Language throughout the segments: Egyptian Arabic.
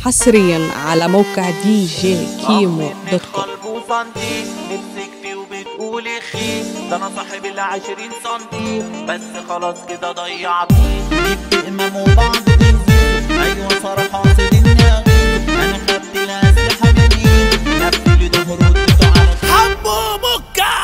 حصريا على موقع دي جي كيمو دوت كوم قلبه سنتي نفسك فيه وبتقولي خي ده انا صاحب العشرين سنتي بس خلاص كده ضيعتيه جبت امام وبعض بنزين ايوه صراحة سيدني اغيب انا خدت الاسلحة من ايدي نفسي لي ظهر وديته على حبه مكة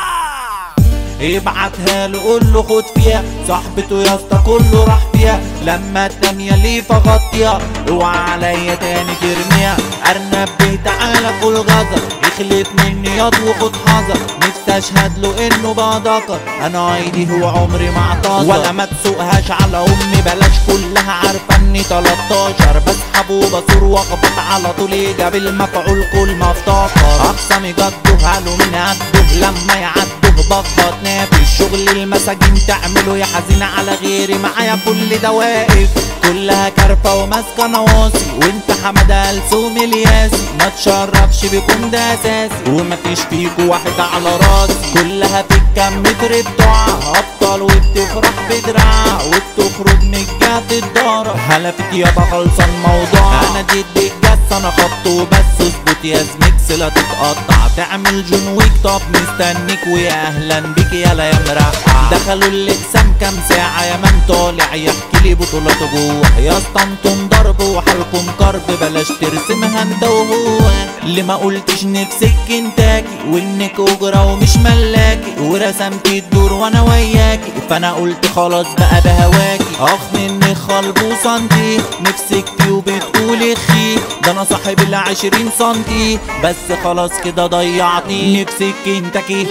ابعتها له قول له خد فيها صاحبته يا اسطى كله راح فيها لما التانية ليه فغطيها اوعى عليا تاني ترميها ارنب بيه تعالى كل غزر يخلف مني ياض وخد حذر نفسي اشهد له انه بقدر انا ايدي هو عمري ما اعتذر ولا ما تسوقهاش على امي بلاش كلها عارفه اني 13 بسحب وبصور واخبط على طول ايجاب المفعول كل ما افتكر اقسامي جده قالوا من قده لما يعدوا بخبط نافي الشغل المساجين تعمله يا حزينة على غيري معايا كل ده واقف كلها كارفة وماسكة نواصي وانت حمادة السوم الياسي ما تشرفش بيكون ده اساسي ومفيش فيكو واحد على راسي كلها في الكم متر بتوعها ابطال وبتفرح بدراعها وبتخرج من الجهة الدارة حلفت يابا خلصان موضوع انا ضد الجس انا خبط وبس اظبط يا زميكس لا تتقطع تعمل جون ويك طب مستنيك ويا اهلا بيك يلا يا مرقع دخلوا الاقسام كام ساعة يا من طالع يحكي لي بطولاته جوه يا اسطى انتم ضرب وحالكم كرب بلاش ترسمها انت وهو اللي ما قلتش نفسك كنتاكي وانك اجرة ومش ملاكي ورسمت الدور وانا وياكي فانا قلت خلاص بقى بهواكي اخ مني خلبوصة انتي نفسك فيه وبتقولي خي ده انا صاحب العشرين سنتي بس خلاص كده ضيعتني نفسك كنتاكي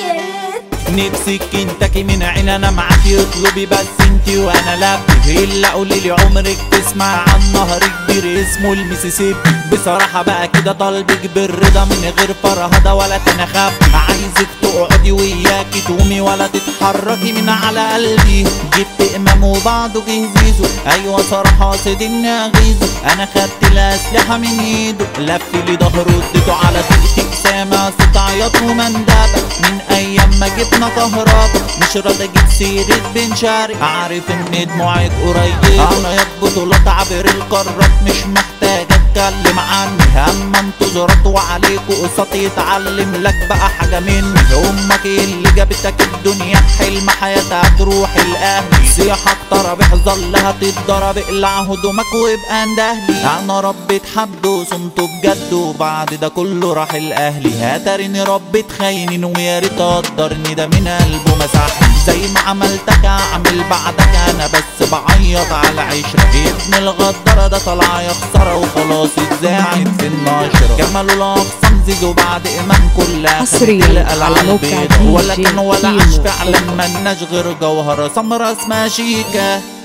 نفسك كنتاكي من عين انا معاكي اطلبي بس انتي وانا لبي الا قولي لي عمرك تسمع عن نهر كبير اسمه الميسيسيبي بصراحة بقى كده طالبك بالرضا من غير فرهدة ولا تنخف عايزك تقعدي وياكي تقومي ولا تتحركي من على قلبي جبت امام وبعضه جهزيزه ايوه صراحة سيدني اغيظه انا خدت الاسلحة من ايده لف لي ظهره اديته على دقيقتك سامع صوت عياط ومندبة من ايام ما جبنا كهربا مش راضي اجيب سيرة بن شاري عارف ان دموعك قريبة انا يا بطولات عبر القارات مش محتاج اتكلم عني اما انتوا زرطوا عليكوا قصاد يتعلم لك بقى حاجة مني امك إيه اللي جابتك الدنيا حلم حياتها تروح الاهلي صيحك طرب احذر لها تتضرب اقلع هدومك وابقى اندهلي انا ربيت حد وصمته بجد وبعد ده كله راح الاهلي هترني ربي تخينين ويا ريت قدرني ده من قلبه مسحني زي ما عملتك اعمل بعدك انا بس بعيط على عشرة ابن الغدارة ده طلع يا خسارة وخلاص اتذاعت في النشرة جماله الاقسام زيزو بعد ايمان كلها حصرياً خدت القلعة على موقع البيضاء. ولا دي كان جي ولا كيمو عش دوت فعلا كوم. ملناش غير جوهرة سمرة اسمها شيكا